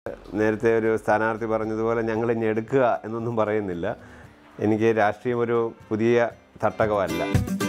നേരത്തെ ഒരു സ്ഥാനാർത്ഥി പറഞ്ഞതുപോലെ ഞങ്ങൾ ഇനി എടുക്കുക എന്നൊന്നും പറയുന്നില്ല എനിക്ക് രാഷ്ട്രീയം ഒരു പുതിയ തട്ടകമല്ല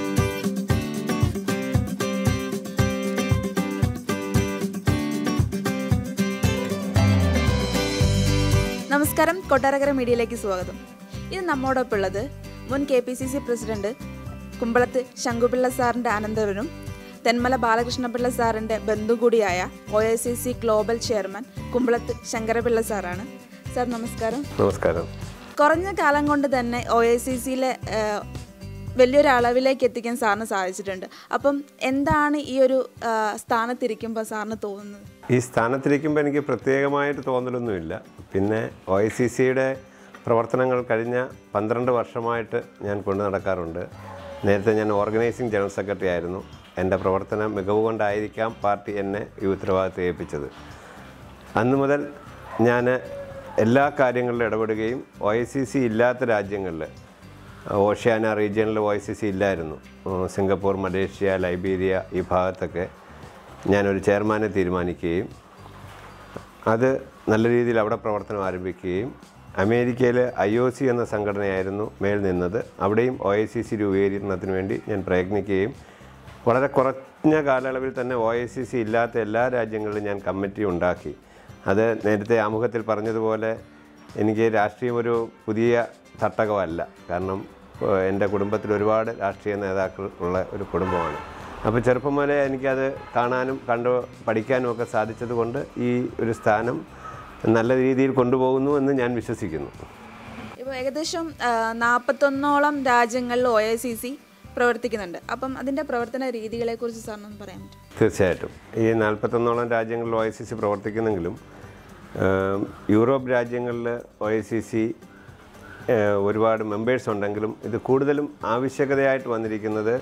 നമസ്കാരം കൊട്ടാരക്കര മീഡിയയിലേക്ക് സ്വാഗതം ഇത് നമ്മോടൊപ്പം ഉള്ളത് മുൻ K P C C president Kumbalath Sankupillai സാറിന്റെ അനന്തരവനും തെന്മല ബാലകൃഷ്ണപിള്ള സാറിന്റെ ബന്ധു കൂടിയായ O I C C global chairman Kumbalath Sankarapillai സാറാണ് സാർ നമസ്കാരം നമസ്കാരം കുറഞ്ഞ കാലം കൊണ്ട് തന്നെ ഒ ഐ സി സിയിലെ വലിയൊരു അളവിലേക്ക് എത്തിക്കാൻ സാറിന് സാധിച്ചിട്ടുണ്ട് അപ്പം എന്താണ് ഈ ഒരു ആ, സ്ഥാനത്തിരിക്കുമ്പോൾ സാറിന് തോന്നുന്നത് ഈ സ്ഥാനത്തിരിക്കുമ്പോൾ എനിക്ക് പ്രത്യേകമായിട്ട് തോന്നലൊന്നുമില്ല പിന്നെ ഒ ഐ സി സിയുടെ പ്രവർത്തനങ്ങൾ കഴിഞ്ഞ പന്ത്രണ്ട് വർഷമായിട്ട് ഞാൻ കൊണ്ടു നടക്കാറുണ്ട് നേരത്തെ ഞാൻ ഓർഗനൈസിംഗ് ജനറൽ സെക്രട്ടറി ആയിരുന്നു എൻ്റെ പ്രവർത്തനം മികവ് കൊണ്ടായിരിക്കാം പാർട്ടി എന്നെ ഈ ഉത്തരവാദിത്തം ഏൽപ്പിച്ചത് അന്ന് മുതൽ ഞാൻ എല്ലാ കാര്യങ്ങളിലും ഇടപെടുകയും ഒ ഐ സി സി ഇല്ലാത്ത രാജ്യങ്ങളിൽ ഓഷ്യാന റീജിയനിൽ ഒ ഐ സി സി ഇല്ലായിരുന്നു ഉം, സിംഗപ്പൂർ മലേഷ്യ ലൈബീരിയ ഈ ഭാഗത്തൊക്കെ ഞാനൊരു ചെയർമാനെ തീരുമാനിക്കുകയും അത് നല്ല രീതിയിൽ അവിടെ പ്രവർത്തനം ആരംഭിക്കുകയും അമേരിക്കയിൽ ഐ ഒ സി എന്ന സംഘടനയായിരുന്നു മേൽ നിന്നത് അവിടെയും ഒ ഐ സി സി രൂപീകരണത്തിന് വേണ്ടി ഞാൻ പ്രയത്നിക്കുകയും വളരെ കുറഞ്ഞ കാലയളവിൽ തന്നെ ഒ ഐ സി സി ഇല്ലാത്ത എല്ലാ രാജ്യങ്ങളിലും ഞാൻ കമ്മിറ്റി ഉണ്ടാക്കി അത് നേരത്തെ ആമുഖത്തിൽ പറഞ്ഞതുപോലെ എനിക്ക് രാഷ്ട്രീയം ഒരു പുതിയ തട്ടകമല്ല കാരണം ഏഹ്, എൻ്റെ കുടുംബത്തിൽ ഒരുപാട് രാഷ്ട്രീയ നേതാക്കൾ ഉള്ള ഒരു കുടുംബമാണ് അപ്പോൾ ചെറുപ്പം മുതലേ എനിക്കത് കാണാനും കണ്ടു പഠിക്കാനും ഒക്കെ സാധിച്ചത് കൊണ്ട് ഈ ഒരു സ്ഥാനം നല്ല രീതിയിൽ കൊണ്ടുപോകുന്നു എന്ന് ഞാൻ വിശ്വസിക്കുന്നു ഇപ്പോൾ ഏകദേശം നാൽപ്പത്തൊന്നോളം രാജ്യങ്ങളിൽ ഒ ഐ സി സി പ്രവർത്തിക്കുന്നുണ്ട് അപ്പം അതിൻ്റെ പ്രവർത്തന രീതികളെക്കുറിച്ച് സാറിനൊന്ന് പറയാൻ പറ്റും തീർച്ചയായിട്ടും ഈ നാൽപ്പത്തൊന്നോളം രാജ്യങ്ങളിൽ ഒ ഐ സി സി പ്രവർത്തിക്കുന്നെങ്കിലും ഏം, യൂറോപ്പ് രാജ്യങ്ങളിൽ ഒ ഐ സി സി ഒരുപാട് മെമ്പേഴ്സ് ഉണ്ടെങ്കിലും ഇത് കൂടുതലും ആവശ്യകതയായിട്ട് വന്നിരിക്കുന്നത്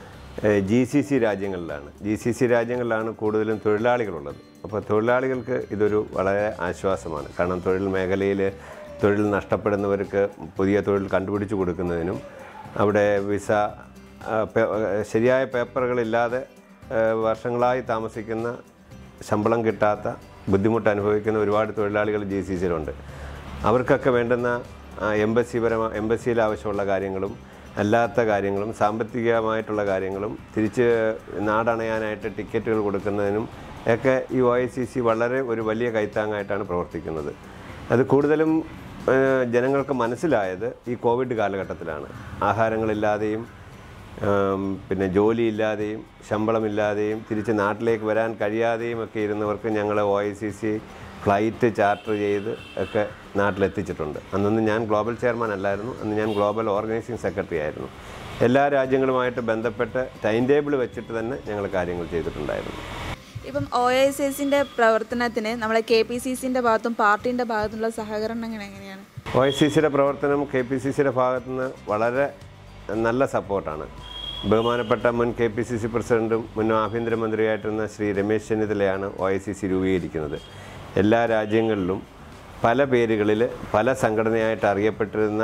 ജി സി സി രാജ്യങ്ങളിലാണ് ജി സി സി രാജ്യങ്ങളിലാണ് കൂടുതലും തൊഴിലാളികളുള്ളത് അപ്പോൾ തൊഴിലാളികൾക്ക് ഇതൊരു വളരെ ആശ്വാസമാണ് കാരണം തൊഴിൽ മേഖലയിൽ തൊഴിൽ നഷ്ടപ്പെടുന്നവർക്ക് പുതിയ തൊഴിൽ കണ്ടുപിടിച്ചു കൊടുക്കുന്നതിനും അവിടെ വിസ ആ, പേ- ശരിയായ പേപ്പറുകളില്ലാതെ ആ, വർഷങ്ങളായി താമസിക്കുന്ന ശമ്പളം കിട്ടാത്ത ബുദ്ധിമുട്ട് അനുഭവിക്കുന്ന ഒരുപാട് തൊഴിലാളികൾ ജി സി സിയിലുണ്ട് അവർക്കൊക്കെ വേണ്ടുന്ന ആ, എംബസി പരമ എംബസിയിൽ ആവശ്യമുള്ള കാര്യങ്ങളും അല്ലാത്ത കാര്യങ്ങളും സാമ്പത്തികമായിട്ടുള്ള കാര്യങ്ങളും തിരിച്ച് നാടണയാനായിട്ട് ടിക്കറ്റുകൾ കൊടുക്കുന്നതിനും ഒക്കെ ഈ ഒ ഐ സി സി വളരെ ഒരു വലിയ കൈത്താങ്ങായിട്ടാണ് പ്രവർത്തിക്കുന്നത് അത് കൂടുതലും ഏഹ്, ജനങ്ങൾക്ക് മനസ്സിലായത് ഈ കോവിഡ് കാലഘട്ടത്തിലാണ് ആഹാരങ്ങളില്ലാതെയും ഉം, പിന്നെ ജോലിയില്ലാതെയും ശമ്പളമില്ലാതെയും തിരിച്ച് നാട്ടിലേക്ക് വരാൻ കഴിയാതെയും ഒക്കെ ഇരുന്നവർക്ക് ഞങ്ങൾ O I C C flight charter ചെയ്ത് ഒക്കെ നാട്ടിലെത്തിച്ചിട്ടുണ്ട് അന്നൊന്നും ഞാൻ ഗ്ലോബൽ ചെയർമാൻ അല്ലായിരുന്നു അന്ന് ഞാൻ ഗ്ലോബൽ ഓർഗനൈസിംഗ് സെക്രട്ടറി ആയിരുന്നു എല്ലാ രാജ്യങ്ങളുമായിട്ട് ബന്ധപ്പെട്ട് ടൈം ടേബിൾ വെച്ചിട്ട് തന്നെ ഞങ്ങൾ കാര്യങ്ങൾ ചെയ്തിട്ടുണ്ടായിരുന്നു ഇപ്പം ഒ ഐ സി എസിൻ്റെ പ്രവർത്തനത്തിന് നമ്മളെ കെ പി സി സിൻ്റെ ഭാഗത്തും പാർട്ടിൻ്റെ ഭാഗത്തുള്ള സഹകരണം എങ്ങനെയാണ് ഒ ഐ സി സിയുടെ പ്രവർത്തനം കെ പി സി സിയുടെ ഭാഗത്തു നിന്ന് വളരെ നല്ല സപ്പോർട്ടാണ് ബഹുമാനപ്പെട്ട മുൻ കെ പി സി സി പ്രസിഡന്റും മുൻ ആഭ്യന്തരമന്ത്രിയായിട്ടിരുന്ന ശ്രീ രമേശ് ചെന്നിത്തലയാണ് ഒ ഐ സി സി രൂപീകരിക്കുന്നത് എല്ലാ രാജ്യങ്ങളിലും പല പേരുകളിൽ പല സംഘടനയായിട്ട് അറിയപ്പെട്ടിരുന്ന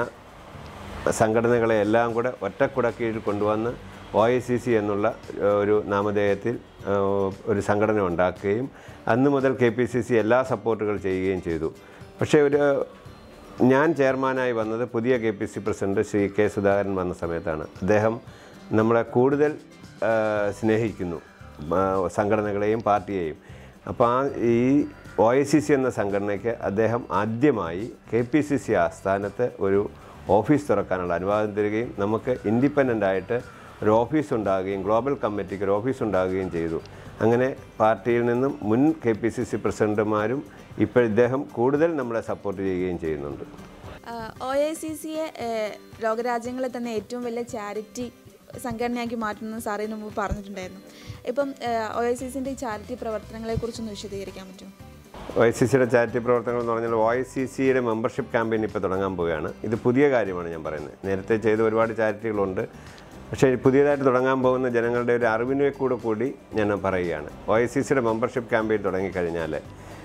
സംഘടനകളെ എല്ലാം കൂടെ ഒറ്റക്കുട കീഴിൽ കൊണ്ടുവന്ന് ഒ ഐ സി സി എന്നുള്ള ഏഹ്, ഒരു നാമധേയത്തിൽ ഏഹ്, ഒരു സംഘടന ഉണ്ടാക്കുകയും അന്ന് മുതൽ കെ പി സി സി എല്ലാ സപ്പോർട്ടുകൾ ചെയ്യുകയും ചെയ്തു പക്ഷേ ഒരു ഞാൻ ചെയർമാനായി വന്നത് പുതിയ K P C president Shri K Sudhakaran വന്ന സമയത്താണ് അദ്ദേഹം നമ്മളെ കൂടുതൽ ഏഹ്, സ്നേഹിക്കുന്നു ആ, സംഘടനകളെയും പാർട്ടിയെയും അപ്പോൾ ആ ഈ ഒ ഐ സി സി എന്ന സംഘടനയ്ക്ക് അദ്ദേഹം ആദ്യമായി കെ പി സി സി ആസ്ഥാനത്ത് ഒരു ഓഫീസ് തുറക്കാനുള്ള അനുവാദം തരികയും നമുക്ക് ഇൻഡിപെൻഡൻ്റ് ആയിട്ട് ഒരു ഓഫീസ് ഉണ്ടാകുകയും ഗ്ലോബൽ കമ്മിറ്റിക്ക് ഒരു ഓഫീസ് ഉണ്ടാകുകയും ചെയ്തു അങ്ങനെ പാർട്ടിയിൽ നിന്നും മുൻ കെ പി സി സി പ്രസിഡന്റുമാരും ഇപ്പോൾ ഇദ്ദേഹം കൂടുതൽ നമ്മളെ സപ്പോർട്ട് ചെയ്യുകയും ചെയ്യുന്നുണ്ട് ഒ ഐ സി സിയെ ലോകരാജ്യങ്ങളിൽ തന്നെ ഏറ്റവും വലിയ ചാരിറ്റി സംഘടനയാക്കി മാറ്റുന്നത് സാറിന് മുമ്പ് പറഞ്ഞിട്ടുണ്ടായിരുന്നു ഇപ്പം ഒ ഐ സി സിൻ്റെ ഈ ചാരിറ്റി പ്രവർത്തനങ്ങളെക്കുറിച്ചൊന്ന് വിശദീകരിക്കാൻ പറ്റുമോ ഒ ഐ സി സിയുടെ ചാരിറ്റി പ്രവർത്തനങ്ങൾ എന്ന് പറഞ്ഞാൽ ഒ ഐ സി സിയുടെ മെമ്പർഷിപ്പ് ക്യാമ്പയിൻ ഇപ്പോൾ തുടങ്ങാൻ പോവുകയാണ് ഇത് പുതിയ കാര്യമാണ് ഞാൻ പറയുന്നത് നേരത്തെ ചെയ്ത ഒരുപാട് ചാരിറ്റികളുണ്ട് പക്ഷേ പുതിയതായിട്ട് തുടങ്ങാൻ പോകുന്ന ജനങ്ങളുടെ ഒരു അറിവിനെ കൂടെ കൂടി ഞാൻ പറയുകയാണ് ഒ ഐ സി സിയുടെ മെമ്പർഷിപ്പ് ക്യാമ്പയിൻ തുടങ്ങിക്കഴിഞ്ഞാൽ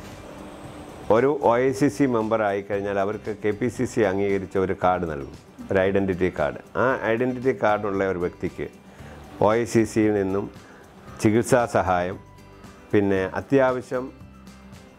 ഒരു O I C C member ആയിക്കഴിഞ്ഞാൽ അവർക്ക് കെ പി സി സി അംഗീകരിച്ച ഒരു കാർഡ് നൽകും ഒരു ഐഡൻറ്റിറ്റി കാർഡ് ആ ഐഡൻറ്റിറ്റി കാർഡുള്ള ഒരു വ്യക്തിക്ക് ഒ ഐ സി സിയിൽ നിന്നും ചികിത്സാ സഹായം പിന്നെ അത്യാവശ്യം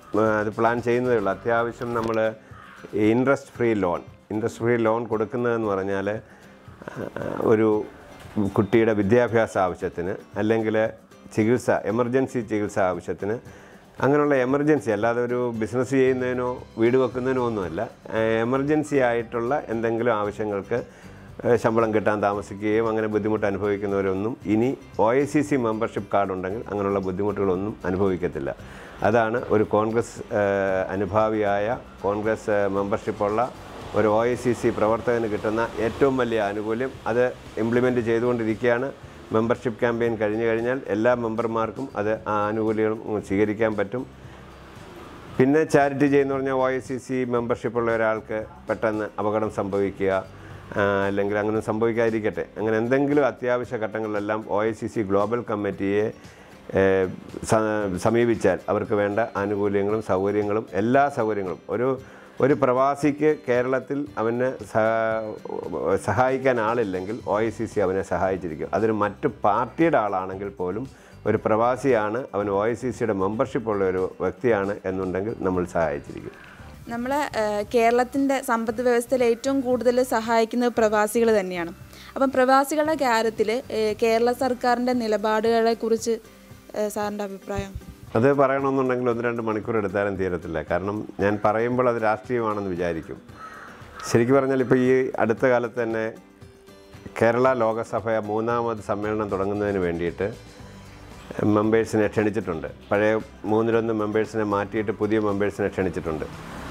ആ, അത് പ്ലാൻ ചെയ്യുന്നതേ ഉള്ളൂ അത്യാവശ്യം നമ്മൾ interest free loan interest free loan കൊടുക്കുന്നതെന്ന് പറഞ്ഞാൽ ആ, ഒരു കുട്ടിയുടെ വിദ്യാഭ്യാസ ആവശ്യത്തിന് അല്ലെങ്കിൽ ചികിത്സ എമർജൻസി ചികിത്സ ആവശ്യത്തിന് അങ്ങനെയുള്ള എമർജൻസി അല്ലാതെ ഒരു ബിസിനസ് ചെയ്യുന്നതിനോ വീട് വെക്കുന്നതിനോ ഒന്നുമല്ല എമർജൻസി ആയിട്ടുള്ള എന്തെങ്കിലും ആവശ്യങ്ങൾക്ക് ഏഹ് ശമ്പളം കിട്ടാൻ താമസിക്കുകയും അങ്ങനെ ബുദ്ധിമുട്ട് അനുഭവിക്കുന്നവരൊന്നും ഇനി O I C C membership card ഉണ്ടെങ്കിൽ അങ്ങനെയുള്ള ബുദ്ധിമുട്ടുകളൊന്നും അനുഭവിക്കത്തില്ല അതാണ് ഒരു കോൺഗ്രസ് ഏഹ് അനുഭാവിയായ കോൺഗ്രസ് ഏഹ് മെമ്പർഷിപ്പുള്ള ഒരു ഒ ഐ സി സി പ്രവർത്തകന് കിട്ടുന്ന ഏറ്റവും വലിയ ആനുകൂല്യം അത് ഇംപ്ലിമെൻറ്റ് ചെയ്തുകൊണ്ടിരിക്കുകയാണ് മെമ്പർഷിപ്പ് ക്യാമ്പയിൻ കഴിഞ്ഞു കഴിഞ്ഞാൽ എല്ലാ മെമ്പർമാർക്കും അത് ആ ആനുകൂല്യങ്ങളും സ്വീകരിക്കാൻ പറ്റും പിന്നെ ചാരിറ്റി ചെയ്യുന്ന പറഞ്ഞാൽ O I C C membership ഉള്ള ഒരാൾക്ക് പെട്ടെന്ന് അപകടം സംഭവിക്കുക ആ, അല്ലെങ്കിൽ അങ്ങനെ സംഭവിക്കാതിരിക്കട്ടെ അങ്ങനെ എന്തെങ്കിലും അത്യാവശ്യ ഘട്ടങ്ങളിലെല്ലാം O I C C global കമ്മിറ്റിയെ ഏ, സ- സമീപിച്ചാൽ അവർക്ക് വേണ്ട ആനുകൂല്യങ്ങളും സൗകര്യങ്ങളും എല്ലാ സൗകര്യങ്ങളും ഒരു ഒരു പ്രവാസിക്ക് കേരളത്തിൽ അവന് സഹ- സഹായിക്കാൻ ആളില്ലെങ്കിൽ ഒ ഐ സി സി അവനെ സഹായിച്ചിരിക്കും അതൊരു മറ്റ് പാർട്ടിയുടെ ആളാണെങ്കിൽ പോലും ഒരു പ്രവാസിയാണ് അവൻ ഒ ഐ സി സിയുടെ മെമ്പർഷിപ്പ് ഉള്ള ഒരു വ്യക്തിയാണ് എന്നുണ്ടെങ്കിൽ നമ്മൾ സഹായിച്ചിരിക്കും നമ്മളെ കേരളത്തിൻ്റെ സമ്പദ് വ്യവസ്ഥയിൽ ഏറ്റവും കൂടുതൽ സഹായിക്കുന്നത് പ്രവാസികൾ തന്നെയാണ് അപ്പം പ്രവാസികളുടെ കാര്യത്തിൽ കേരള സർക്കാരിൻ്റെ നിലപാടുകളെ കുറിച്ച് സാറിൻ്റെ അഭിപ്രായം അത് പറയണമെന്നുണ്ടെങ്കിൽ ഒന്ന് രണ്ട് മണിക്കൂർ എടുത്താലും തീരത്തില്ല കാരണം ഞാൻ പറയുമ്പോൾ അത് രാഷ്ട്രീയമാണെന്ന് വിചാരിക്കും ശരിക്കും പറഞ്ഞാൽ ഇപ്പോൾ ഈ അടുത്ത കാലത്ത് തന്നെ കേരള ലോകസഭ മൂന്നാമത് സമ്മേളനം തുടങ്ങുന്നതിന് വേണ്ടിയിട്ട് മെമ്പേഴ്സിനെ ക്ഷണിച്ചിട്ടുണ്ട് പഴയ മൂന്നിലൊന്ന് മെമ്പേഴ്സിനെ മാറ്റിയിട്ട് പുതിയ മെമ്പേഴ്സിനെ ക്ഷണിച്ചിട്ടുണ്ട്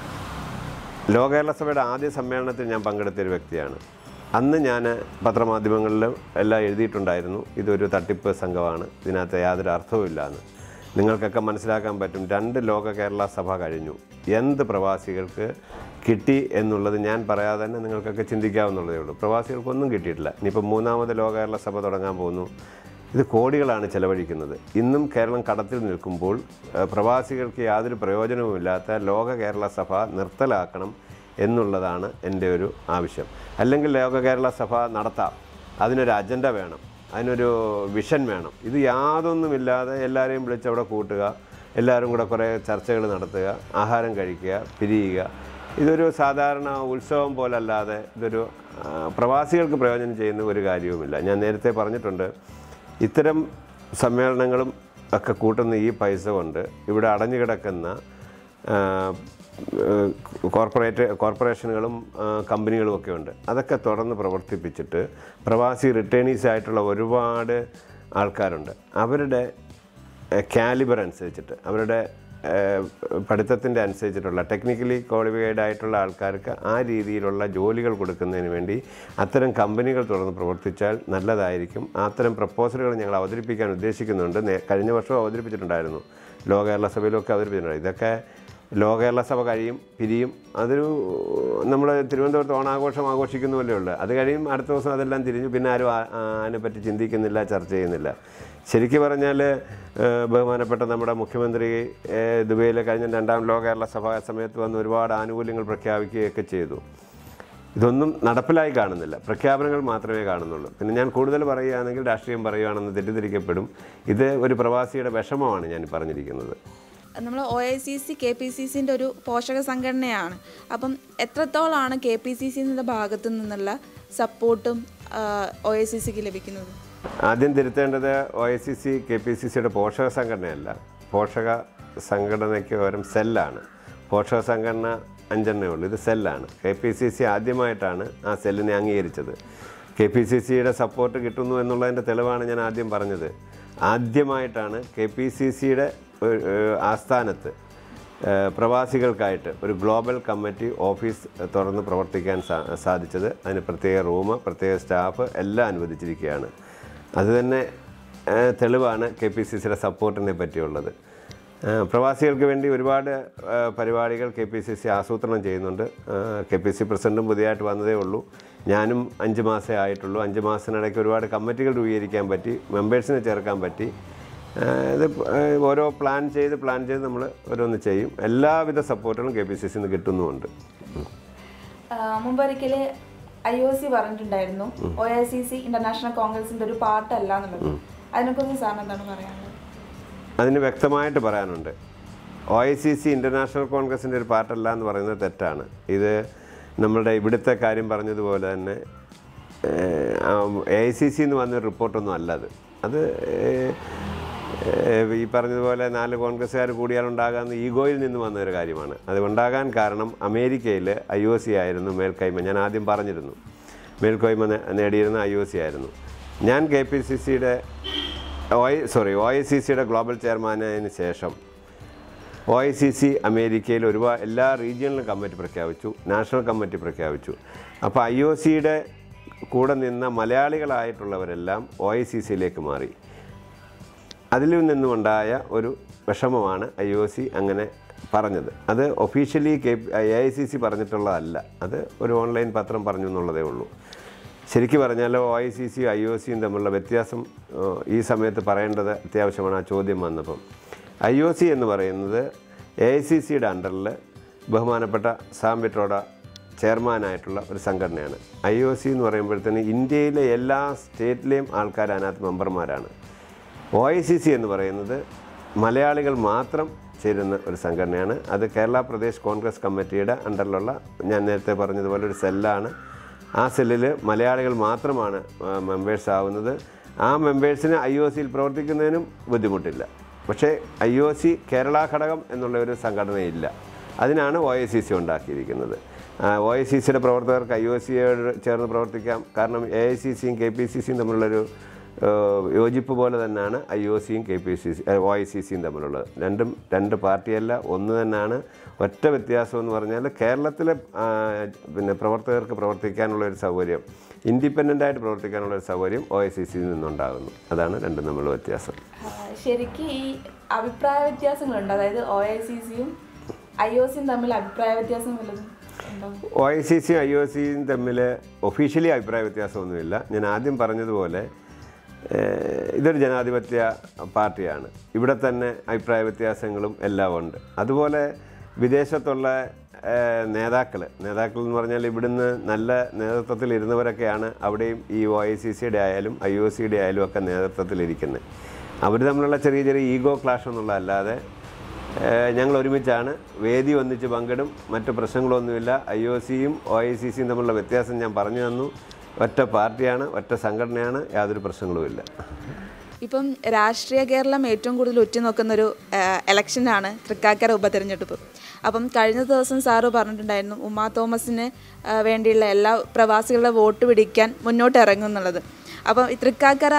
ലോക കേരള സഭയുടെ ആദ്യ സമ്മേളനത്തിൽ ഞാൻ പങ്കെടുത്ത ഒരു വ്യക്തിയാണ് അന്ന് ഞാൻ പത്രമാധ്യമങ്ങളിലും എല്ലാം എഴുതിയിട്ടുണ്ടായിരുന്നു ഇതൊരു തട്ടിപ്പ് സംഘമാണ് ഇതിനകത്ത് യാതൊരു അർത്ഥവുമില്ല എന്ന് നിങ്ങൾക്കൊക്കെ മനസ്സിലാക്കാൻ പറ്റും രണ്ട് ലോക കേരള സഭ കഴിഞ്ഞു എന്ത് പ്രവാസികൾക്ക് കിട്ടി എന്നുള്ളത് ഞാൻ പറയാതെ തന്നെ നിങ്ങൾക്കൊക്കെ ചിന്തിക്കാവുന്നുള്ളതേ ഉള്ളൂ പ്രവാസികൾക്കൊന്നും കിട്ടിയിട്ടില്ല ഇനിയിപ്പോൾ മൂന്നാമത് ലോക കേരള സഭ തുടങ്ങാൻ പോകുന്നു ഇത് കോടികളാണ് ചെലവഴിക്കുന്നത് ഇന്നും കേരളം കടത്തിൽ നിൽക്കുമ്പോൾ ഏഹ്, പ്രവാസികൾക്ക് യാതൊരു പ്രയോജനവുമില്ലാത്ത ലോക കേരള സഭ നിർത്തലാക്കണം എന്നുള്ളതാണ് എൻ്റെ ഒരു ആവശ്യം അല്ലെങ്കിൽ ലോക കേരള സഭ നടത്താം അതിനൊരു അജണ്ട വേണം അതിനൊരു വിഷൻ വേണം ഇത് യാതൊന്നുമില്ലാതെ എല്ലാവരെയും വിളിച്ച് അവിടെ കൂട്ടുക എല്ലാവരും കൂടെ കുറേ ചർച്ചകൾ നടത്തുക ആഹാരം കഴിക്കുക പിരിയുക ഇതൊരു സാധാരണ ഉത്സവം പോലല്ലാതെ ഇതൊരു ആ, പ്രവാസികൾക്ക് പ്രയോജനം ചെയ്യുന്ന ഒരു കാര്യവുമില്ല ഞാൻ നേരത്തെ പറഞ്ഞിട്ടുണ്ട് ഇത്തരം സമ്മേളനങ്ങളും ഒക്കെ കൂട്ടുന്ന ഈ പൈസ കൊണ്ട് ഇവിടെ അടഞ്ഞു കിടക്കുന്ന ആ, ഏഹ്, കോർപ്പറേറ്റ് കോർപ്പറേഷനുകളും ആ, കമ്പനികളും ഒക്കെ ഉണ്ട് അതൊക്കെ തുറന്ന് പ്രവർത്തിപ്പിച്ചിട്ട് പ്രവാസി റിട്ടേണീസ് ആയിട്ടുള്ള ഒരുപാട് ആൾക്കാരുണ്ട് അവരുടെ കാലിബർ അനുസരിച്ചിട്ട് അവരുടെ പഠിത്തത്തിൻ്റെ അനുസരിച്ചിട്ടുള്ള ടെക്നിക്കലി ക്വാളിഫൈഡ് ആയിട്ടുള്ള ആൾക്കാർക്ക് ആ രീതിയിലുള്ള ജോലികൾ കൊടുക്കുന്നതിന് വേണ്ടി അത്തരം കമ്പനികൾ തുറന്ന് പ്രവർത്തിച്ചാൽ നല്ലതായിരിക്കും അത്തരം പ്രപ്പോസലുകൾ ഞങ്ങൾ അവതരിപ്പിക്കാൻ ഉദ്ദേശിക്കുന്നുണ്ട് നേ- കഴിഞ്ഞ വർഷം അവതരിപ്പിച്ചിട്ടുണ്ടായിരുന്നു ലോക കേരള സഭയിലൊക്കെ അവതരിപ്പിച്ചിട്ടുണ്ട് ഇതൊക്കെ ലോക കേരള സഭ കഴിയും പിരിയും അതൊരു നമ്മൾ തിരുവനന്തപുരത്ത് ഓണാഘോഷം ആഘോഷിക്കുന്നതല്ലേ ഉള്ളൂ അത് കഴിയും അടുത്ത ദിവസം അതെല്ലാം തിരിഞ്ഞു പിന്നെ ആരും ആ- ആ- അതിനെപ്പറ്റി ചിന്തിക്കുന്നില്ല ചർച്ച ചെയ്യുന്നില്ല ശരിക്കും പറഞ്ഞാൽ ഏഹ്, ബഹുമാനപ്പെട്ട നമ്മുടെ മുഖ്യമന്ത്രി ഏഹ്, ദുബൈയിൽ കഴിഞ്ഞ രണ്ടാം ലോക കേരള സഭ സമയത്ത് വന്ന് ഒരുപാട് ആനുകൂല്യങ്ങൾ പ്രഖ്യാപിക്കുകയൊക്കെ ചെയ്തു ഇതൊന്നും നടപ്പിലായി കാണുന്നില്ല പ്രഖ്യാപനങ്ങൾ മാത്രമേ കാണുന്നുള്ളൂ പിന്നെ ഞാൻ കൂടുതൽ പറയുകയാണെങ്കിൽ രാഷ്ട്രീയം പറയുകയാണെന്ന് തെറ്റിദ്ധരിക്കപ്പെടും ഇത് ഒരു പ്രവാസിയുടെ വിഷമമാണ് ഞാൻ പറഞ്ഞിരിക്കുന്നത് നമ്മൾ O I C C K P C സിൻ്റെ ഒരു പോഷക സംഘടനയാണ് അപ്പം എത്രത്തോളമാണ് കെ പി സി സിൻ്റെ ഭാഗത്തു നിന്നുള്ള സപ്പോർട്ടും ഒ ഐ സി സിക്ക് ലഭിക്കുന്നത് ആദ്യം തിരുത്തേണ്ടത് O I C C K P C സിയുടെ പോഷക സംഘടനയല്ല പോഷക സംഘടനയ്ക്ക് പകരം സെല്ലാണ് പോഷക സംഘടന അഞ്ചെണ്ണേ ഉള്ളൂ ഇത് സെല്ലാണ് കെ പി സി സി ആദ്യമായിട്ടാണ് ആ സെല്ലിനെ അംഗീകരിച്ചത് കെ പി സി സിയുടെ സപ്പോർട്ട് കിട്ടുന്നു എന്നുള്ളതിൻ്റെ തെളിവാണ് ഞാൻ ആദ്യം പറഞ്ഞത് ആദ്യമായിട്ടാണ് കെ പി സി സിയുടെ ആസ്ഥാനത്ത് ഏഹ് പ്രവാസികൾക്കായിട്ട് ഒരു ഗ്ലോബൽ കമ്മിറ്റി ഓഫീസ് തുറന്ന് പ്രവർത്തിക്കാൻ സാ സാധിച്ചത് അതിന് പ്രത്യേക റൂം പ്രത്യേക സ്റ്റാഫ് എല്ലാം അനുവദിച്ചിരിക്കുകയാണ് അത് തന്നെ ഏഹ് തെളിവാണ് കെ പി സി സിയുടെ സപ്പോർട്ടിനെ പറ്റിയുള്ളത് ഏഹ് പ്രവാസികൾക്ക് വേണ്ടി ഒരുപാട് ഏഹ് പരിപാടികൾ കെ പി സി സി ആസൂത്രണം ചെയ്യുന്നുണ്ട് കെ പി സി പ്രസിഡൻറ്റും പുതിയതായിട്ട് വന്നതേ ഉള്ളൂ ഞാനും അഞ്ച് മാസമേ ആയിട്ടുള്ളൂ അഞ്ച് മാസത്തിനിടയ്ക്ക് ഒരുപാട് കമ്മിറ്റികൾ രൂപീകരിക്കാൻ പറ്റി മെമ്പേഴ്സിനെ ചേർക്കാൻ പറ്റി ഏഹ് ഇത് ഏഹ് ഓരോ പ്ലാൻ ചെയ്ത് പ്ലാൻ ചെയ്ത് നമ്മൾ ഓരോന്ന് ചെയ്യും എല്ലാവിധ സപ്പോർട്ടുകളും കെ പി സി സിന്ന് കിട്ടുന്നുമുണ്ട് മുമ്പൊരിക്കൽ ഐ ഒ സി പറഞ്ഞിട്ടുണ്ടായിരുന്നു O I C C international കോൺഗ്രസിന്റെ ഒരു പാർട്ടല്ല എന്നുള്ളത് അതിനെക്കുറിച്ച് സാറിന് എന്താണ് പറയാനുള്ളത് അതിന് വ്യക്തമായിട്ട് പറയാനുണ്ട് O I C C international കോൺഗ്രസിൻ്റെ ഒരു പാർട്ടല്ല എന്ന് പറയുന്നത് തെറ്റാണ് ഇത് നമ്മളുടെ ഇവിടുത്തെ കാര്യം പറഞ്ഞതുപോലെ തന്നെ എ ഐ സി സി എന്ന് വന്നൊരു റിപ്പോർട്ടൊന്നും അല്ല അത് അത് ഏഹ്, ഏഹ്, ഈ പറഞ്ഞതുപോലെ നാല് കോൺഗ്രസ്സുകാർ കൂടിയാലുണ്ടാകാവുന്ന ഈഗോയിൽ നിന്ന് വന്ന ഒരു കാര്യമാണ് അത് ഉണ്ടാകാൻ കാരണം അമേരിക്കയിൽ ഐ ഒ സി ആയിരുന്നു മേൽക്കൈമ ഞാൻ ആദ്യം പറഞ്ഞിരുന്നു മേൽക്കോയ്മ നേ- നേടിയിരുന്ന ഐ ഒ സി ആയിരുന്നു ഞാൻ കെ പി സി സിയുടെ O sorry O I C സിയുടെ ഗ്ലോബൽ ചെയർമാനായതിനു ശേഷം ഒ ഐ സി സി അമേരിക്കയിൽ ഒരുപാട് എല്ലാ റീജിയണൽ കമ്മിറ്റി പ്രഖ്യാപിച്ചു നാഷണൽ കമ്മിറ്റി പ്രഖ്യാപിച്ചു അപ്പോൾ ഐ ഒ സിയുടെ കൂടെ നിന്ന മലയാളികളായിട്ടുള്ളവരെല്ലാം ഒ ഐ സി സിയിലേക്ക് മാറി അതിൽ നിന്നുമുണ്ടായ ഒരു വിഷമമാണ് ഐ ഒ സി അങ്ങനെ പറഞ്ഞത് അത് officially K A I C C പറഞ്ഞിട്ടുള്ളതല്ല അത് ഒരു ഓൺലൈൻ പത്രം പറഞ്ഞു എന്നുള്ളതേ ഉള്ളൂ ശരിക്കും പറഞ്ഞാൽ O I C C I O സിയും തമ്മിലുള്ള വ്യത്യാസം ഏഹ്, ഈ സമയത്ത് പറയേണ്ടത് അത്യാവശ്യമാണ് ആ ചോദ്യം വന്നപ്പം ഐ ഒ സി എന്ന് പറയുന്നത് എ ഐ സി സിയുടെ അണ്ടറിൽ ബഹുമാനപ്പെട്ട സാം വിട്രോഡ ചെയർമാനായിട്ടുള്ള ഒരു സംഘടനയാണ് ഐ ഒ സി എന്ന് പറയുമ്പോഴത്തേന് ഇന്ത്യയിലെ എല്ലാ സ്റ്റേറ്റിലെയും ആൾക്കാർ അതിനകത്ത് മെമ്പർമാരാണ് ഒ ഐ സി സി എന്ന് പറയുന്നത് മലയാളികൾ മാത്രം ചേരുന്ന ഒരു സംഘടനയാണ് അത് കേരള പ്രദേശ് കോൺഗ്രസ് കമ്മിറ്റിയുടെ അണ്ടറിലുള്ള ഞാൻ നേരത്തെ പറഞ്ഞതുപോലെ ഒരു സെല്ലാണ് ആ സെല്ലിൽ മലയാളികൾ മാത്രമാണ് മെമ്പേഴ്സ് ആവുന്നത് ആ മെമ്പേഴ്സിന് ഐ ഒ സിയിൽ പ്രവർത്തിക്കുന്നതിനും ബുദ്ധിമുട്ടില്ല പക്ഷേ ഐ ഒ സി കേരള ഘടകം എന്നുള്ള ഒരു സംഘടനയില്ല അതിനാണ് ഒ ഐ സി സി ഉണ്ടാക്കിയിരിക്കുന്നത് ഒ ഐ സി സിയുടെ പ്രവർത്തകർക്ക് ഐ ഒ സിയോട് ചേർന്ന് പ്രവർത്തിക്കാം കാരണം എ ഐ സി സിയും കെ പി സി സിയും തമ്മിലുള്ളൊരു ഏഹ്, യോജിപ്പ് പോലെ തന്നെയാണ് ഐ ഒ സിയും K P C C O I C സിയും തമ്മിലുള്ളത് രണ്ടും രണ്ട് പാർട്ടിയല്ല ഒന്ന് തന്നെയാണ് ഒറ്റ വ്യത്യാസം എന്ന് പറഞ്ഞാൽ കേരളത്തിലെ ആ, പിന്നെ പ്രവർത്തകർക്ക് പ്രവർത്തിക്കാനുള്ള ഒരു സൗകര്യം ഇൻഡിപെൻഡൻ്റ് ആയിട്ട് പ്രവർത്തിക്കാനുള്ള ഒരു സൗകര്യം ഒ ഐ സി സിയിൽ നിന്നുണ്ടാകുന്നു അതാണ് രണ്ടും തമ്മിലുള്ള വ്യത്യാസം ആ, ശരിക്കും ഈ അഭിപ്രായ വ്യത്യാസങ്ങളുണ്ട് അതായത് ഒ ഐ സി സിയും ഐ ഒ സിയും തമ്മിൽ അഭിപ്രായ വ്യത്യാസം വല്ലതും ഉണ്ടോ ഒ ഐ സി സിയും ഐ ഒ സിയും തമ്മിൽ ഒഫീഷ്യലി അഭിപ്രായ വ്യത്യാസമൊന്നുമില്ല ഞാൻ ആദ്യം പറഞ്ഞതുപോലെ ഏഹ്, ഇതൊരു ജനാധിപത്യ പാർട്ടിയാണ് ഇവിടെ തന്നെ അഭിപ്രായ വ്യത്യാസങ്ങളും എല്ലാം ഉണ്ട് അതുപോലെ വിദേശത്തുള്ള നേതാക്കൾ നേതാക്കൾ എന്ന് പറഞ്ഞാൽ ഇവിടുന്ന് നല്ല നേതൃത്വത്തിൽ ഇരുന്നവരൊക്കെയാണ് അവിടെയും ഈ ഒ ഐ സി സിയുടെ ആയാലും ഐ ഒ സിയുടെ ആയാലും ഒക്കെ നേതൃത്വത്തിലിരിക്കുന്നത് അവർ തമ്മിലുള്ള ചെറിയ ചെറിയ ഈഗോ ക്ലാഷ് എന്നുള്ളതല്ലാതെ ഏഹ് ഞങ്ങൾ ഒരുമിച്ചാണ് വേദി ഒന്നിച്ച് പങ്കിടും മറ്റ് പ്രശ്നങ്ങളൊന്നുമില്ല ഐ ഒ സിയും ഒ ഐ സി സിയും തമ്മിലുള്ള വ്യത്യാസം ഞാൻ പറഞ്ഞു തന്നു ഒറ്റ പാർട്ടിയാണ് ഒറ്റ സംഘടനയാണ് യാതൊരു പ്രശ്നങ്ങളുമില്ല ഇപ്പം രാഷ്ട്രീയ കേരളം ഏറ്റവും കൂടുതൽ ഉറ്റുനോക്കുന്നൊരു ഇലക്ഷനാണ് തൃക്കാക്കര ഉപതെരഞ്ഞെടുപ്പ് അപ്പം കഴിഞ്ഞ ദിവസം സാറ് പറഞ്ഞിട്ടുണ്ടായിരുന്നു ഉമാ തോമസിന് ആ, വേണ്ടിയുള്ള എല്ലാ പ്രവാസികളുടെ വോട്ട് പിടിക്കാൻ മുന്നോട്ട് ഇറങ്ങും എന്നുള്ളത് അപ്പം ഈ തൃക്കാക്കര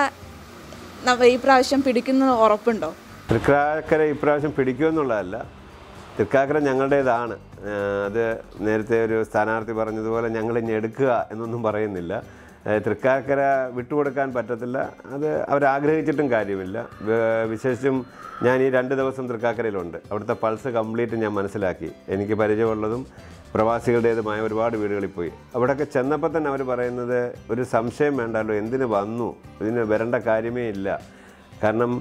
ന- ഈ പ്രാവശ്യം പിടിക്കുന്ന ഉറപ്പുണ്ടോ തൃക്കാക്കര ഇപ്രാവശ്യം പിടിക്കുമെന്നുള്ളതല്ല തൃക്കാക്കര ഞങ്ങളുടേതാണ് ഏഹ് അത് നേരത്തെ ഒരു സ്ഥാനാർത്ഥി പറഞ്ഞതുപോലെ ഞങ്ങൾ ഇനി എടുക്കുക എന്നൊന്നും പറയുന്നില്ല ഏഹ് തൃക്കാക്കര വിട്ടുകൊടുക്കാൻ പറ്റത്തില്ല അത് അവരാഗ്രഹിച്ചിട്ടും കാര്യമില്ല വേ- വിശേഷിച്ചും ഞാൻ ഈ രണ്ട് ദിവസം തൃക്കാക്കരയിലുണ്ട് അവിടുത്തെ പൾസ് കംപ്ലീറ്റ് ഞാൻ മനസ്സിലാക്കി എനിക്ക് പരിചയമുള്ളതും പ്രവാസികളുടേതുമായ ഒരുപാട് വീടുകളിൽ പോയി അവിടെയൊക്കെ ചെന്നപ്പോൾ തന്നെ അവർ പറയുന്നത് ഒരു സംശയം വേണ്ടല്ലോ എന്തിന് വന്നു ഇതിന് വരേണ്ട കാര്യമേ ഇല്ല കാരണം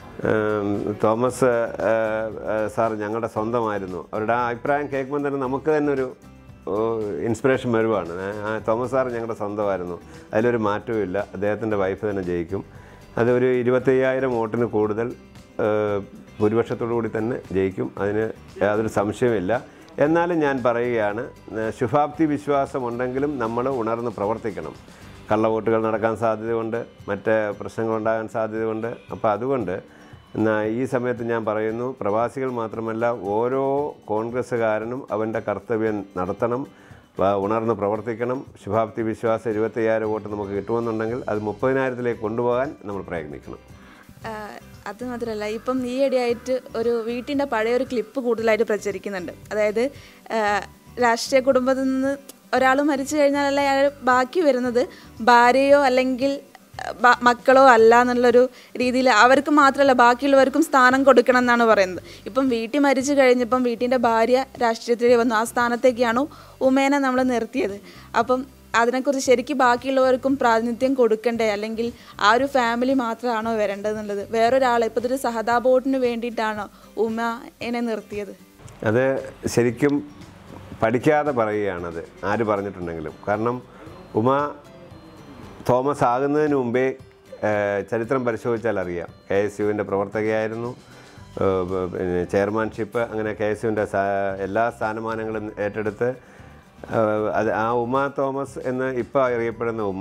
ഏം, തോമസ് ഏ, ഏ, സാർ ഞങ്ങളുടെ സ്വന്തമായിരുന്നു അവരുടെ ആ അഭിപ്രായം കേൾക്കുമ്പോൾ തന്നെ നമുക്ക് തന്നെ ഒരു ഓ, ഇൻസ്പിറേഷൻ വരുവാണ് ഏ, ആ തോമസ് സാർ ഞങ്ങളുടെ സ്വന്തമായിരുന്നു അതിലൊരു മാറ്റവും ഇല്ല അദ്ദേഹത്തിൻ്റെ വൈഫ് തന്നെ ജയിക്കും അതൊരു ഇരുപത്തയ്യായിരം വോട്ടിന് കൂടുതൽ ഏ, ഭൂരിപക്ഷത്തോടു കൂടി തന്നെ ജയിക്കും അതിന് യാതൊരു സംശയമില്ല എന്നാലും ഞാൻ പറയുകയാണ് ഏ, ശുഭാപ്തി വിശ്വാസമുണ്ടെങ്കിലും നമ്മൾ ഉണർന്ന് പ്രവർത്തിക്കണം കള്ളവോട്ടുകൾ നടക്കാൻ സാധ്യതയുണ്ട് മറ്റ് പ്രശ്നങ്ങളുണ്ടാകാൻ സാധ്യതയുണ്ട് അപ്പോൾ അതുകൊണ്ട് എന്നാൽ ഈ സമയത്ത് ഞാൻ പറയുന്നു പ്രവാസികൾ മാത്രമല്ല ഓരോ കോൺഗ്രസ്സുകാരനും അവൻ്റെ കർത്തവ്യം നടത്തണം വ- ഉണർന്ന് പ്രവർത്തിക്കണം ശുഭാപ്തി വിശ്വാസം ഇരുപത്തയ്യായിരം വോട്ട് നമുക്ക് കിട്ടുമെന്നുണ്ടെങ്കിൽ അത് മുപ്പതിനായിരത്തിലേക്ക് കൊണ്ടുപോകാൻ നമ്മൾ പ്രയത്നിക്കണം ആ, അത് മാത്രമല്ല ഇപ്പം ഈ ഇടയായിട്ട് ഒരു വീട്ടിൻ്റെ പഴയ ഒരു ക്ലിപ്പ് കൂടുതലായിട്ട് പ്രചരിക്കുന്നുണ്ട് അതായത് ആ, രാഷ്ട്രീയ കുടുംബത്തിൽ നിന്ന് ഒരാൾ മരിച്ചു കഴിഞ്ഞാൽ അയാൾ ബാക്കി വരുന്നത് ഭാര്യയോ അല്ലെങ്കിൽ ആ, ബ- മക്കളോ അല്ല എന്നുള്ളൊരു രീതിയിൽ അവർക്ക് മാത്രമല്ല ബാക്കിയുള്ളവർക്കും സ്ഥാനം കൊടുക്കണം എന്നാണ് പറയുന്നത് ഇപ്പം വീട്ടിൽ മരിച്ചു കഴിഞ്ഞപ്പം വീട്ടിൻ്റെ ഭാര്യ രാഷ്ട്രീയത്തിൽ വന്നു ആ സ്ഥാനത്തേക്കാണ് ഉമേനെ നമ്മൾ നിർത്തിയത് അപ്പം അതിനെക്കുറിച്ച് ശരിക്കും ബാക്കിയുള്ളവർക്കും പ്രാതിനിധ്യം കൊടുക്കണ്ടേ അല്ലെങ്കിൽ ആ ഒരു ഫാമിലി മാത്രമാണോ വരേണ്ടതെന്നുള്ളത് വേറൊരാളെ ഇപ്പോൾ ഇതൊരു സഹതാപ വോട്ടിന് വേണ്ടിയിട്ടാണോ ഉമ എന്നെ നിർത്തിയത് അത് ശരിക്കും പഠിക്കാതെ പറയുകയാണത് ആര് പറഞ്ഞിട്ടുണ്ടെങ്കിലും കാരണം ഉമ തോമസ് ആകുന്നതിന് മുമ്പേ ഏഹ്, ചരിത്രം പരിശോധിച്ചാൽ അറിയാം കെ എസ് യുവിൻ്റെ പ്രവർത്തകയായിരുന്നു ഏഹ്, പ- പിന്നെ ചെയർമാൻഷിപ്പ് അങ്ങനെ കെ എസ് യുവിൻ്റെ എല്ലാ സ്ഥാനമാനങ്ങളും ഏറ്റെടുത്ത് ഏഹ്, അത് ആ ഉമ തോമസ് എന്ന് ഇപ്പോൾ അറിയപ്പെടുന്ന ഉമ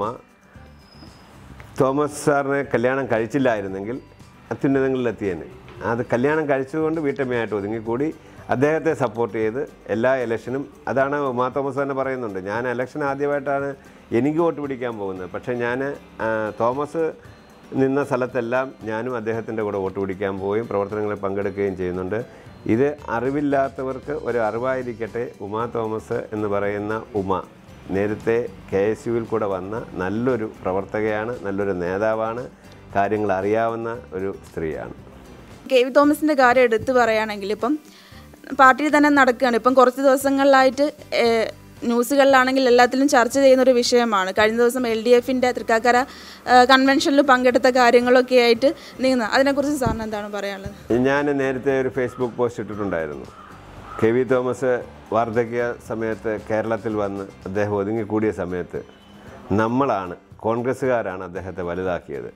തോമസ് സാറിനെ കല്യാണം കഴിച്ചില്ലായിരുന്നെങ്കിൽ അത്യുന്നതങ്ങളിലെത്തിയേനെ അത് കല്യാണം കഴിച്ചതുകൊണ്ട് വീട്ടമ്മയായിട്ട് ഒതുങ്ങിക്കൂടി അദ്ദേഹത്തെ സപ്പോർട്ട് ചെയ്ത് എല്ലാ ഇലക്ഷനും അതാണ് ഉമാ തോമസ് തന്നെ പറയുന്നുണ്ട് ഞാൻ ഇലക്ഷൻ ആദ്യമായിട്ടാണ് എനിക്ക് വോട്ട് പിടിക്കാൻ പോകുന്നത് പക്ഷേ ഞാൻ ആ, തോമസ് നിന്ന സ്ഥലത്തെല്ലാം ഞാനും അദ്ദേഹത്തിൻ്റെ കൂടെ വോട്ട് പിടിക്കാൻ പോവുകയും പ്രവർത്തനങ്ങളിൽ പങ്കെടുക്കുകയും ചെയ്യുന്നുണ്ട് ഇത് അറിവില്ലാത്തവർക്ക് ഒരു അറിവായിരിക്കട്ടെ ഉമാ തോമസ് എന്ന് പറയുന്ന ഉമ നേരത്തെ കെ എസ് യുവിൽ കൂടെ വന്ന നല്ലൊരു പ്രവർത്തകയാണ് നല്ലൊരു നേതാവാണ് കാര്യങ്ങൾ അറിയാവുന്ന ഒരു സ്ത്രീയാണ് കെ വി തോമസിന്റെ കാര്യം എടുത്തു പറയുകയാണെങ്കിൽ ഇപ്പം പാർട്ടിയിൽ തന്നെ നടക്കുകയാണ് ഇപ്പം കുറച്ച് ദിവസങ്ങളിലായിട്ട് ഏഹ്, ന്യൂസുകളിലാണെങ്കിൽ എല്ലാത്തിലും ചർച്ച ചെയ്യുന്ന ഒരു വിഷയമാണ് കഴിഞ്ഞ ദിവസം എൽ ഡി എഫിൻ്റെ തൃക്കാക്കര ഏഹ്, കൺവെൻഷനിൽ പങ്കെടുത്ത കാര്യങ്ങളൊക്കെ ആയിട്ട് നീങ്ങുന്നത് അതിനെക്കുറിച്ച് സാറിന് എന്താണ് പറയാനുള്ളത് ഞാൻ നേരത്തെ ഒരു ഫേസ്ബുക്ക് പോസ്റ്റ് ഇട്ടിട്ടുണ്ടായിരുന്നു കെ വി തോമസ് വാർദ്ധക്യ സമയത്ത് കേരളത്തിൽ വന്ന് അദ്ദേഹം ഒതുങ്ങിക്കൂടിയ സമയത്ത് നമ്മളാണ് കോൺഗ്രസ്സുകാരാണ് അദ്ദേഹത്തെ വലുതാക്കിയത്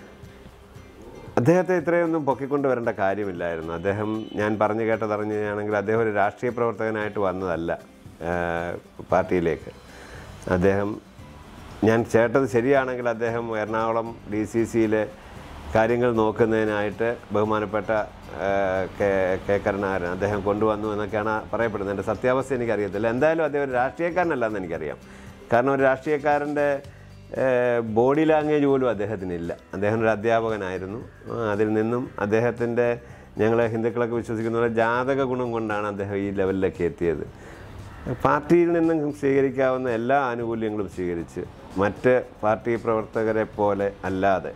അദ്ദേഹത്തെ ഇത്രയൊന്നും പൊക്കിക്കൊണ്ട് വരേണ്ട കാര്യമില്ലായിരുന്നു അദ്ദേഹം ഞാൻ പറഞ്ഞു കേട്ടതറിഞ്ഞാണെങ്കിൽ അദ്ദേഹം ഒരു രാഷ്ട്രീയ പ്രവർത്തകനായിട്ട് വന്നതല്ല ആ, പാർട്ടിയിലേക്ക് അദ്ദേഹം ഞാൻ ചേട്ടത് ശരിയാണെങ്കിൽ അദ്ദേഹം എറണാകുളം ഡി സി സിയിലെ കാര്യങ്ങൾ നോക്കുന്നതിനായിട്ട് ബഹുമാനപ്പെട്ട ആ, കെ കെ കരുണാകരൻ അദ്ദേഹം കൊണ്ടുവന്നു എന്നൊക്കെയാണ് പറയപ്പെടുന്നത് എൻ്റെ സത്യാവസ്ഥ എനിക്കറിയത്തില്ല എന്തായാലും അദ്ദേഹം ഒരു രാഷ്ട്രീയക്കാരനല്ലെന്ന് എനിക്കറിയാം കാരണം ഒരു രാഷ്ട്രീയക്കാരൻ്റെ ബോഡി ലാംഗ്വേജ് പോലും അദ്ദേഹത്തിനില്ല അദ്ദേഹം ഒരു അധ്യാപകനായിരുന്നു ആ, അതിൽ നിന്നും അദ്ദേഹത്തിൻ്റെ ഞങ്ങൾ ഹിന്ദുക്കളൊക്കെ വിശ്വസിക്കുന്ന പോലെ ജാതക ഗുണം കൊണ്ടാണ് അദ്ദേഹം ഈ ലെവലിലേക്ക് എത്തിയത് പാർട്ടിയിൽ നിന്നും സ്വീകരിക്കാവുന്ന എല്ലാ ആനുകൂല്യങ്ങളും സ്വീകരിച്ച് മറ്റ് പാർട്ടി പ്രവർത്തകരെ പോലെ അല്ലാതെ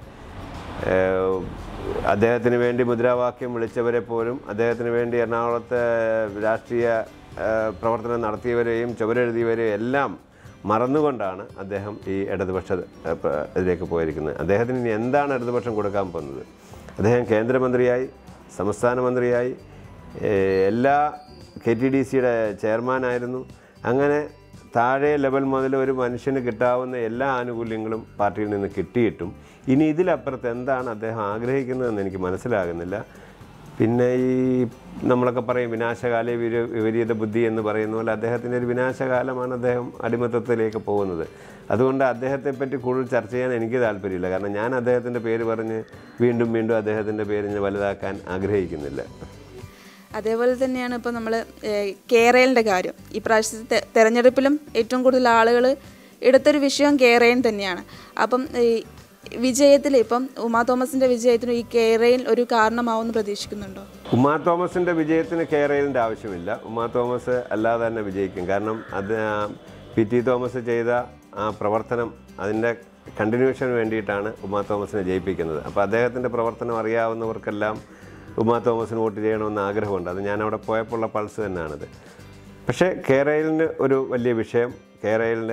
ഏഹ്, അദ്ദേഹത്തിന് വേണ്ടി മുദ്രാവാക്യം വിളിച്ചവരെ പോലും അദ്ദേഹത്തിന് വേണ്ടി എറണാകുളത്തെ രാഷ്ട്രീയ ഏഹ്, പ്രവർത്തനം നടത്തിയവരെയും ചുവരെഴുതിയവരെയും എല്ലാം മറന്നുകൊണ്ടാണ് അദ്ദേഹം ഈ ഇടതുപക്ഷ ഏഹ്, പ- ഇതിലേക്ക് പോയിരിക്കുന്നത് അദ്ദേഹത്തിന് ഇനി എന്താണ് ഇടതുപക്ഷം കൊടുക്കാൻ പോകുന്നത് അദ്ദേഹം കേന്ദ്രമന്ത്രിയായി സംസ്ഥാന മന്ത്രിയായി ഏഹ്, എല്ലാ കെ ടി ഡി സിയുടെ ചെയർമാനായിരുന്നു അങ്ങനെ താഴെ ലെവൽ മുതൽ ഒരു മനുഷ്യന് കിട്ടാവുന്ന എല്ലാ ആനുകൂല്യങ്ങളും പാർട്ടിയിൽ നിന്ന് കിട്ടിയിട്ടും ഇനി ഇതിലപ്പുറത്ത് എന്താണ് അദ്ദേഹം ആഗ്രഹിക്കുന്നതെന്ന് എനിക്ക് മനസ്സിലാകുന്നില്ല പിന്നെ ഈ നമ്മളൊക്കെ പറയും വിനാശകാല വിര വിപരീത ബുദ്ധി എന്ന് പറയുന്ന പോലെ അദ്ദേഹത്തിൻ്റെ ഒരു വിനാശകാലമാണ് അദ്ദേഹം അടിമത്തത്തിലേക്ക് പോകുന്നത് അതുകൊണ്ട് അദ്ദേഹത്തെ പറ്റി കൂടുതൽ ചർച്ച ചെയ്യാൻ എനിക്ക് താല്പര്യമില്ല കാരണം ഞാൻ അദ്ദേഹത്തിൻ്റെ പേര് പറഞ്ഞ് വീണ്ടും വീണ്ടും അദ്ദേഹത്തിൻ്റെ പേര് ഞാൻ വലുതാക്കാൻ ആഗ്രഹിക്കുന്നില്ല അതേപോലെ തന്നെയാണ് ഇപ്പോൾ നമ്മൾ കേരളിൻ്റെ കാര്യം ഈ പ്രാവശ്യത്തെ തെ- തെരഞ്ഞെടുപ്പിലും ഏറ്റവും കൂടുതൽ ആളുകൾ എടുത്തൊരു വിഷയം കേരയിൽ തന്നെയാണ് അപ്പം ഈ വിജയത്തിൽ ഇപ്പം ഉമാ തോമസിൻ്റെ വിജയത്തിന് ഈ കേരയിൽ ഒരു കാരണമാവുമെന്ന് പ്രതീക്ഷിക്കുന്നുണ്ടോ ഉമാ തോമസിൻ്റെ വിജയത്തിന് കെയറയിലിൻ്റെ ആവശ്യമില്ല ഉമാ തോമസ് അല്ലാതെ തന്നെ വിജയിക്കും കാരണം അത് ആ പി ടി തോമസ് ചെയ്ത ആ പ്രവർത്തനം അതിൻ്റെ കണ്ടിന്യൂഷന് വേണ്ടിയിട്ടാണ് ഉമാ തോമസിനെ ജയിപ്പിക്കുന്നത് അപ്പോൾ അദ്ദേഹത്തിൻ്റെ പ്രവർത്തനം അറിയാവുന്നവർക്കെല്ലാം ഉമാ തോമസിന് വോട്ട് ചെയ്യണമെന്ന് ആഗ്രഹമുണ്ട് അത് ഞാൻ അവിടെ പോയപ്പോഴുള്ള പൾസ് തന്നെയാണിത് പക്ഷേ കേരളിന് ഒരു വലിയ വിഷയം കേരളിൻ്റെ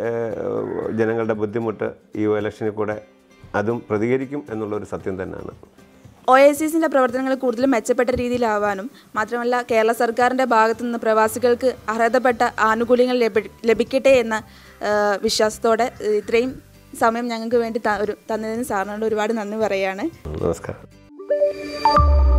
ജനങ്ങളുടെ ബുദ്ധിമുട്ട് ഈ ഇലക്ഷനിൽ കൂടെ അതും പ്രതികരിക്കും എന്നുള്ളൊരു സത്യം തന്നെയാണ് ഒ ഐ സി സിൻ്റെ പ്രവർത്തനങ്ങൾ കൂടുതൽ മെച്ചപ്പെട്ട രീതിയിലാവാനും മാത്രമല്ല കേരള സർക്കാരിൻ്റെ ഭാഗത്തു നിന്ന് പ്രവാസികൾക്ക് അർഹതപ്പെട്ട ആനുകൂല്യങ്ങൾ ലഭി ലഭിക്കട്ടെ എന്ന ആ, വിശ്വാസത്തോടെ ഇത്രയും സമയം ഞങ്ങൾക്ക് വേണ്ടി ത- ഒരു തന്നതിന് സാറിനോട് ഒരുപാട് നന്ദി പറയുകയാണ് നമസ്കാരം